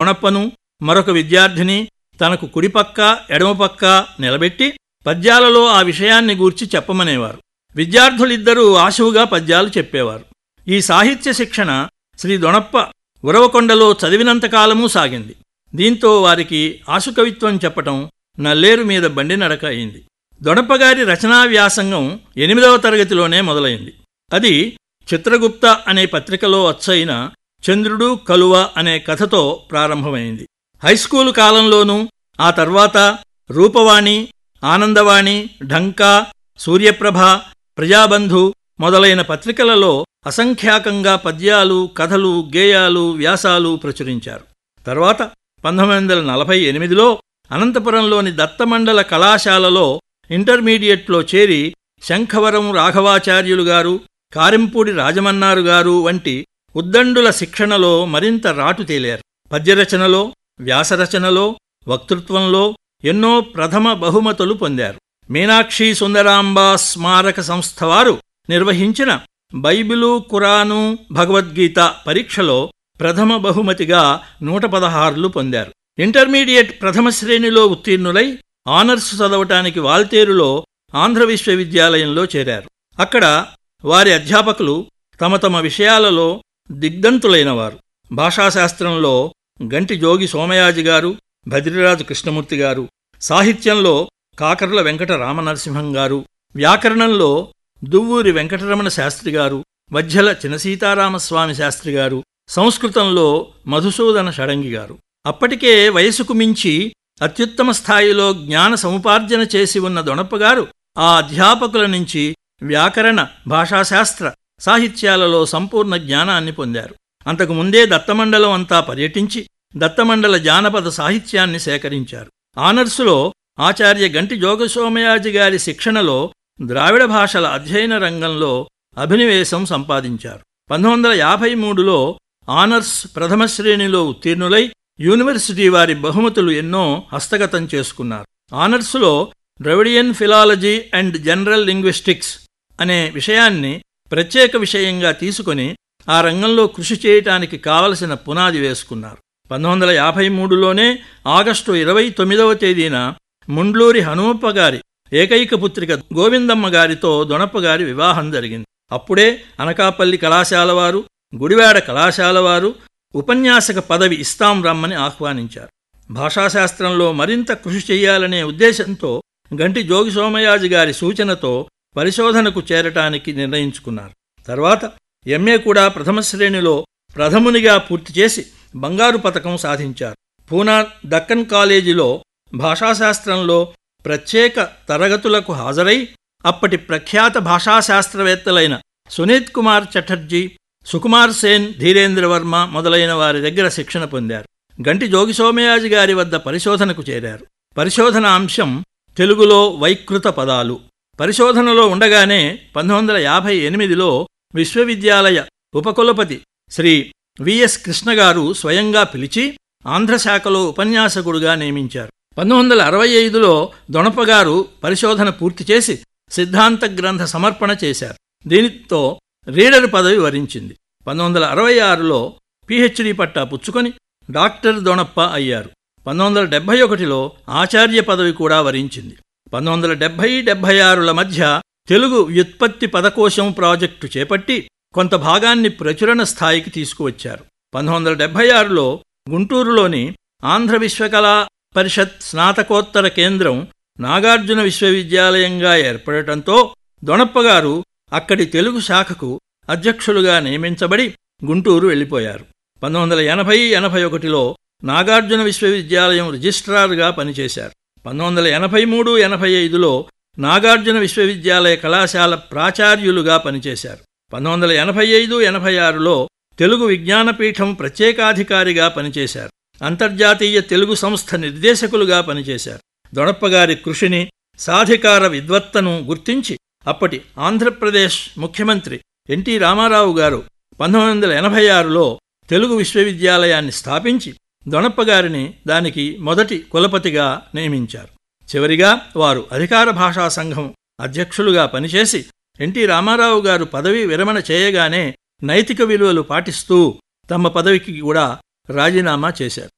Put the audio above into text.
దొణప్పను మరొక విద్యార్థిని తనకు కుడిపక్క ఎడమపక్క నిలబెట్టి పద్యాలలో ఆ విషయాన్ని గూర్చి చెప్పమనేవారు విద్యార్థులిద్దరూ ఆశువుగా పద్యాలు చెప్పేవారు ఈ సాహిత్య శిక్షణ శ్రీ దొణప్ప ఉరవకొండలో చదివినంతకాలమూ సాగింది దీంతో వారికి ఆశుకవిత్వం చెప్పటం నల్లేరు మీద బండి నడక అయింది దొడప్పగారి రచనా వ్యాసంగం ఎనిమిదవ తరగతిలోనే మొదలైంది అది చిత్రగుప్త అనే పత్రికలో వచ్చైన చంద్రుడు కలువ అనే కథతో ప్రారంభమైంది హైస్కూలు కాలంలోనూ ఆ తర్వాత రూపవాణి ఆనందవాణి ఢంకా సూర్యప్రభ ప్రజాబంధు మొదలైన పత్రికలలో అసంఖ్యాకంగా పద్యాలు కథలు గేయాలు వ్యాసాలు ప్రచురించారు తర్వాత పంతొమ్మిది వందల నలభై ఎనిమిదిలో అనంతపురంలోని దత్తమండల కళాశాలలో ఇంటర్మీడియట్లో చేరి శంఖవరం రాఘవాచార్యులు గారు కారింపూడి రాజమన్నారు గారు వంటి ఉద్దండుల శిక్షణలో మరింత రాటు తేలారు పద్యరచనలో వ్యాసరచనలో వక్తృత్వంలో ఎన్నో ప్రథమ బహుమతులు పొందారు మీనాక్షి సుందరాంబ స్మారక సంస్థ వారు నిర్వహించిన బైబిలు కురాను భగవద్గీత పరీక్షలో ప్రథమ బహుమతిగా నూట పదహారులు పొందారు ఇంటర్మీడియట్ ప్రథమ శ్రేణిలో ఉత్తీర్ణులై ఆనర్స్ చదవటానికి వాల్తేరులో ఆంధ్ర విశ్వవిద్యాలయంలో చేరారు అక్కడ వారి అధ్యాపకులు తమ తమ విషయాలలో దిగ్ధంతులైనవారు భాషాశాస్త్రంలో గంటి జోగి సోమయాజి గారు భద్రిరాజు కృష్ణమూర్తి గారు సాహిత్యంలో కాకర్ల వెంకట రామనరసింహం గారు వ్యాకరణంలో దువ్వూరి వెంకటరమణ శాస్త్రి గారు వజ్జల చినసీతారామస్వామి శాస్త్రి గారు సంస్కృతంలో మధుసూదన షడంగి గారు అప్పటికే వయసుకు మించి అత్యుత్తమ స్థాయిలో జ్ఞాన సముపార్జన చేసి ఉన్న దొణప్పగారు ఆ అధ్యాపకుల నుంచి వ్యాకరణ భాషాశాస్త్ర సాహిత్యాలలో సంపూర్ణ జ్ఞానాన్ని పొందారు అంతకుముందే దత్తమండలం అంతా పర్యటించి దత్తమండల జానపద సాహిత్యాన్ని సేకరించారు ఆనర్సులో ఆచార్య గంటి జోగసోమయాజి గారి శిక్షణలో ద్రావిడ భాషల అధ్యయన రంగంలో అభినివేశం సంపాదించారు పంతొమ్మిది వందల యాభై మూడులో ఆనర్స్ ప్రథమ శ్రేణిలో ఉత్తీర్ణులై యూనివర్సిటీ వారి బహుమతులు ఎన్నో హస్తగతం చేసుకున్నారు ఆనర్సులో Dravidian philology and general linguistics అనే విషయాన్ని ప్రత్యేక విషయంగా తీసుకొని ఆ రంగంలో కృషి చేయటానికి కావలసిన పునాది వేసుకున్నారు పంతొమ్మిది వందల యాభై మూడులోనే ఆగస్టు ఇరవై తొమ్మిదవ తేదీన ముండ్లూరి హనుమప్ప గారి ఏకైక పుత్రిక గోవిందమ్మ గారితో దొనప్ప గారి వివాహం జరిగింది అప్పుడే అనకాపల్లి కళాశాల వారు గుడివాడ కళాశాల వారు ఉపన్యాసక పదవి ఇస్తాం రమ్మని ఆహ్వానించారు భాషాశాస్త్రంలో మరింత కృషి చెయ్యాలనే ఉద్దేశంతో గంటి జోగి సోమయాజి గారి సూచనతో పరిశోధనకు చేరటానికి నిర్ణయించుకున్నారు తర్వాత ఎంఏ కూడా ప్రథమ శ్రేణిలో ప్రథమునిగా పూర్తి చేసి బంగారు పతకం సాధించారు పూనా దక్కన్ కాలేజీలో భాషాశాస్త్రంలో ప్రత్యేక తరగతులకు హాజరై అప్పటి ప్రఖ్యాత భాషాశాస్త్రవేత్తలైన సునీత్ కుమార్ చటర్జీ సుకుమార్ సేన్ ధీరేంద్రవర్మ మొదలైన వారి దగ్గర శిక్షణ పొందారు గంటి జోగి సోమయాజి గారి వద్ద పరిశోధనకు చేరారు పరిశోధన అంశం తెలుగులో వైకృత పదాలు పరిశోధనలో ఉండగానే పంతొమ్మిది వందల యాభై ఎనిమిదిలో విశ్వవిద్యాలయ ఉపకులపతి శ్రీ విఎస్ కృష్ణ గారు స్వయంగా పిలిచి ఆంధ్రశాఖలో ఉపన్యాసకుడుగా నియమించారు పంతొమ్మిది వందల అరవై ఐదులో దొణపగారు పరిశోధన పూర్తి చేసి సిద్ధాంత గ్రంథ సమర్పణ చేశారు దీనితో రీడర్ పదవి వరించింది పంతొమ్మిది వందల అరవై ఆరులో పిహెచ్డి పట్టా పుచ్చుకొని డాక్టర్ దొణప్ప అయ్యారు పంతొమ్మిది వందల డెబ్బై ఒకటిలో ఆచార్య పదవి కూడా వరించింది పంతొమ్మిది వందల డెబ్బై డెబ్బై ఆరుల మధ్య తెలుగు వ్యుత్పత్తి పదకోశం ప్రాజెక్టు చేపట్టి కొంత భాగాన్ని ప్రచురణ స్థాయికి తీసుకువచ్చారు పంతొమ్మిది వందల డెబ్బై ఆరులో గుంటూరులోని ఆంధ్ర విశ్వకళా పరిషత్ స్నాతకోత్తర కేంద్రం నాగార్జున విశ్వవిద్యాలయంగా ఏర్పడటంతో దొణప్పగారు అక్కడి తెలుగు శాఖకు అధ్యక్షులుగా నియమించబడి గుంటూరు వెళ్ళిపోయారు పంతొమ్మిది వందల ఎనభై ఎనభై ఒకటిలో నాగార్జున విశ్వవిద్యాలయం రిజిస్ట్రార్గా పనిచేశారు పంతొమ్మిది వందల ఎనభై మూడు ఎనభై ఐదులో నాగార్జున విశ్వవిద్యాలయ కళాశాల ప్రాచార్యులుగా పనిచేశారు పంతొమ్మిది వందల ఎనభై ఐదు ఎనభై ఆరులో తెలుగు విజ్ఞానపీఠం ప్రత్యేకాధికారిగా పనిచేశారు అంతర్జాతీయ తెలుగు సంస్థ నిర్దేశకులుగా పనిచేశారు దొడప్పగారి కృషిని సాధికార విద్వత్తను గుర్తించి అప్పటి ఆంధ్రప్రదేశ్ ముఖ్యమంత్రి ఎన్టీ రామారావు గారు పంతొమ్మిది వందల ఎనభై ఆరులో తెలుగు విశ్వవిద్యాలయాన్ని స్థాపించి దొణప్పగారిని దానికి మొదటి కులపతిగా నియమించారు చివరిగా వారు అధికార భాషా సంఘం అధ్యక్షులుగా పనిచేసి ఎన్టీ రామారావు గారు పదవి విరమణ చేయగానే నైతిక విలువలు పాటిస్తూ తమ పదవికి కూడా రాజీనామా చేశారు